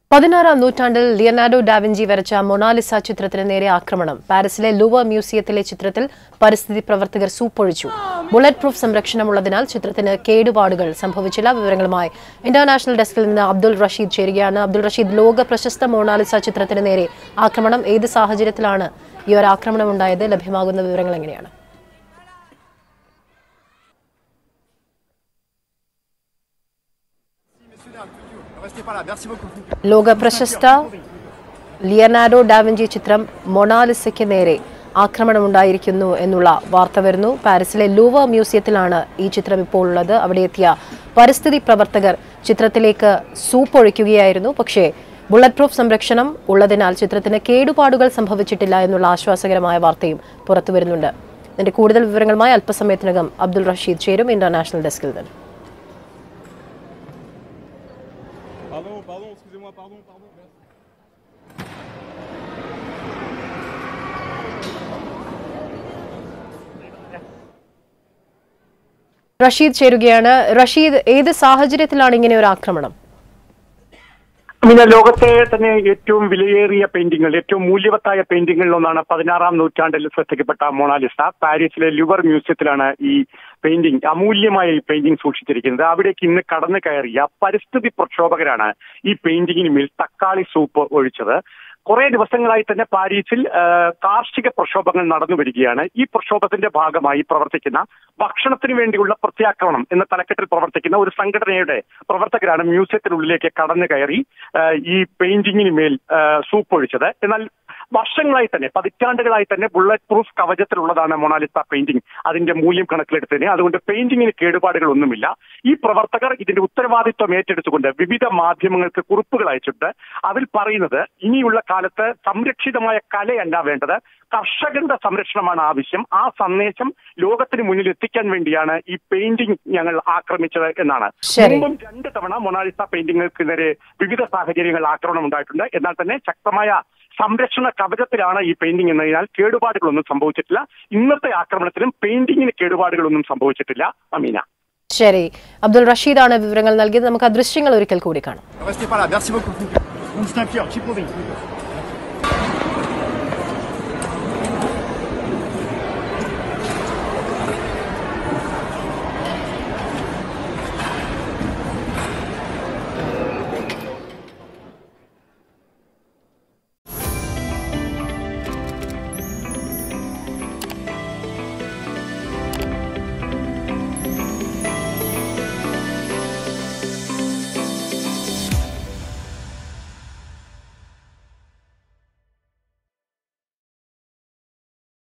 പതിനാറാം നൂറ്റാണ്ടിൽ Leonardo da Vinci വരച്ച മൊണാലിസ ചിത്രത്തിന് നേരെ ആക്രമണം പാരീസിലെ ലൂവർ മ്യൂസിയത്തിലെ ചിത്രത്തിൽ പരിസ്ഥിതി പ്രവർത്തകർ സൂപ്പൊഴിച്ചു ബുള്ളറ്റ് പ്രൂഫ് സംരക്ഷണമുള്ളതിനാൽ ചിത്രത്തിന് കേടുപാടുകൾ സംഭവിച്ചില്ല വിവരങ്ങളുമായി ഇന്റർനാഷണൽ ഡെസ്കിൽ നിന്ന് അബ്ദുൾ റഷീദ് ചേരുകയാണ് അബ്ദുൾ റഷീദ് ലോക പ്രശസ്ത മൊണാലിസ ചിത്രത്തിന് നേരെ ആക്രമണം ഏത് സാഹചര്യത്തിലാണ് ഈ ഒരു ആക്രമണം ഉണ്ടായത് ലഭ്യമാകുന്ന വിവരങ്ങൾ എങ്ങനെയാണ് Restez pas là, merci beaucoup. ലോക പ്രശസ്ത ലിയനാർഡോ ഡാവിഞ്ചി ചിത്രം മൊണാലിസയ്ക്ക് നേരെ ആക്രമണമുണ്ടായിരിക്കുന്നു എന്നുള്ള വാർത്ത വരുന്നു പാരീസിലെ ലൂവർ മ്യൂസിയത്തിലാണ് ഈ ചിത്രം ഇപ്പോൾ ഉള്ളത് അവിടെ എത്തിയ പരിസ്ഥിതി പ്രവർത്തകർ ചിത്രത്തിലേക്ക് സൂപ്പൊഴിക്കുകയായിരുന്നു പക്ഷേ ബുള്ളറ്റ് പ്രൂഫ് സംരക്ഷണം ഉള്ളതിനാൽ ചിത്രത്തിന് കേടുപാടുകൾ സംഭവിച്ചിട്ടില്ല എന്നുള്ള ആശ്വാസകരമായ വാർത്തയും പുറത്തു വരുന്നുണ്ട് ഇതിന്റെ കൂടുതൽ വിവരങ്ങളുമായി അല്പസമയത്തിനകം അബ്ദുൾ റഷീദ് ചേരും ഇന്റർനാഷണൽ ഡെസ്കിൽ നിന്ന് Pardon, pardon, excusez-moi, pardon, pardon. Rasheed ചേരുകയാണ് റഷീദ് ഏത് സാഹചര്യത്തിലാണ് ഇങ്ങനെ ഒരു ആക്രമണം പിന്നെ ലോകത്തെ തന്നെ ഏറ്റവും വിലയേറിയ പെയിന്റിങ്ങുകൾ ഏറ്റവും മൂല്യവത്തായ പെയിന്റിങ്ങുകളിൽ ഒന്നാണ് പതിനാറാം നൂറ്റാണ്ടിൽ ശ്രദ്ധിക്കപ്പെട്ട മൊണാലിസ പാരീസിലെ ലുവർ മ്യൂസിയത്തിലാണ് ഈ പെയിന്റിംഗ് അമൂല്യമായ ഈ പെയിന്റിംഗ് സൂക്ഷിച്ചിരിക്കുന്നത് അവിടേക്ക് ഇന്ന് കടന്നു കയറിയ പരിസ്ഥിതി പ്രക്ഷോഭകരാണ് ഈ പെയിന്റിങ്ങിന് മേൽ തക്കാളി സൂപ്പ് ഒഴിച്ചത് കുറെ ദിവസങ്ങളായി തന്നെ പാരീസിൽ ആ, കാർഷിക പ്രക്ഷോഭങ്ങൾ നടന്നു വരികയാണ് ഈ പ്രക്ഷോഭത്തിന്റെ ഭാഗമായി പ്രവർത്തിക്കുന്ന ഭക്ഷണത്തിന് വേണ്ടിയുള്ള പ്രത്യാക്രമണം എന്ന തലക്കെട്ടിൽ പ്രവർത്തിക്കുന്ന ഒരു സംഘടനയുടെ പ്രവർത്തകരാണ് മ്യൂസിയത്തിനുള്ളിലേക്ക് കടന്നു കയറി ആ, ഈ പെയിന്റിങ്ങിന് മേൽ ആ, സൂപ്പ് ഒഴിച്ചത് എന്നാൽ വർഷങ്ങളായി തന്നെ പതിറ്റാണ്ടുകളായി തന്നെ ബുള്ളറ്റ് പ്രൂഫ് കവചത്തിലുള്ളതാണ് മൊണാലിസ പെയിന്റിംഗ് അതിന്റെ മൂല്യം കണക്കിലെടുത്തതിന് അതുകൊണ്ട് പെയിന്റിങ്ങിന് കേടുപാടുകളൊന്നുമില്ല ഈ പ്രവർത്തകർ ഇതിന്റെ ഉത്തരവാദിത്വം ഏറ്റെടുത്തുകൊണ്ട് വിവിധ മാധ്യമങ്ങൾക്ക് കുറിപ്പുകൾ അയച്ചിട്ട് അതിൽ പറയുന്നത് ഇനിയുള്ള കാലത്ത് സംരക്ഷിതമായ കലയല്ല വേണ്ടത് കർഷകരുടെ സംരക്ഷണമാണ് ആവശ്യം ആ സന്ദേശം ലോകത്തിന് മുന്നിൽ എത്തിക്കാൻ വേണ്ടിയാണ് ഈ പെയിന്റിംഗ് ഞങ്ങൾ ആക്രമിച്ചത് എന്നാണ് ശരി. മുമ്പും രണ്ട് തവണ മൊണാലിസ പെയിന്റിങ്ങുകൾക്ക് നേരെ വിവിധ സാഹചര്യങ്ങളിൽ ആക്രമണം ഉണ്ടായിട്ടുണ്ട് എന്നാൽ തന്നെ ശക്തമായ സംരക്ഷണ കവചത്തിലാണ് ഈ പെയിന്റിംഗ് എന്നതിനാൽ കേടുപാടുകളൊന്നും സംഭവിച്ചിട്ടില്ല ഇന്നത്തെ ആക്രമണത്തിലും പെയിന്റിങ്ങിന് കേടുപാടുകളൊന്നും സംഭവിച്ചിട്ടില്ല അമീന ശരി അബ്ദുൾ റഷീദാണ് വിവരങ്ങൾ നൽകിയത് നമുക്ക് ആ ദൃശ്യങ്ങൾ ഒരിക്കൽ കൂടി കാണാം Restez pas là, merci beaucoup. On se keep moving.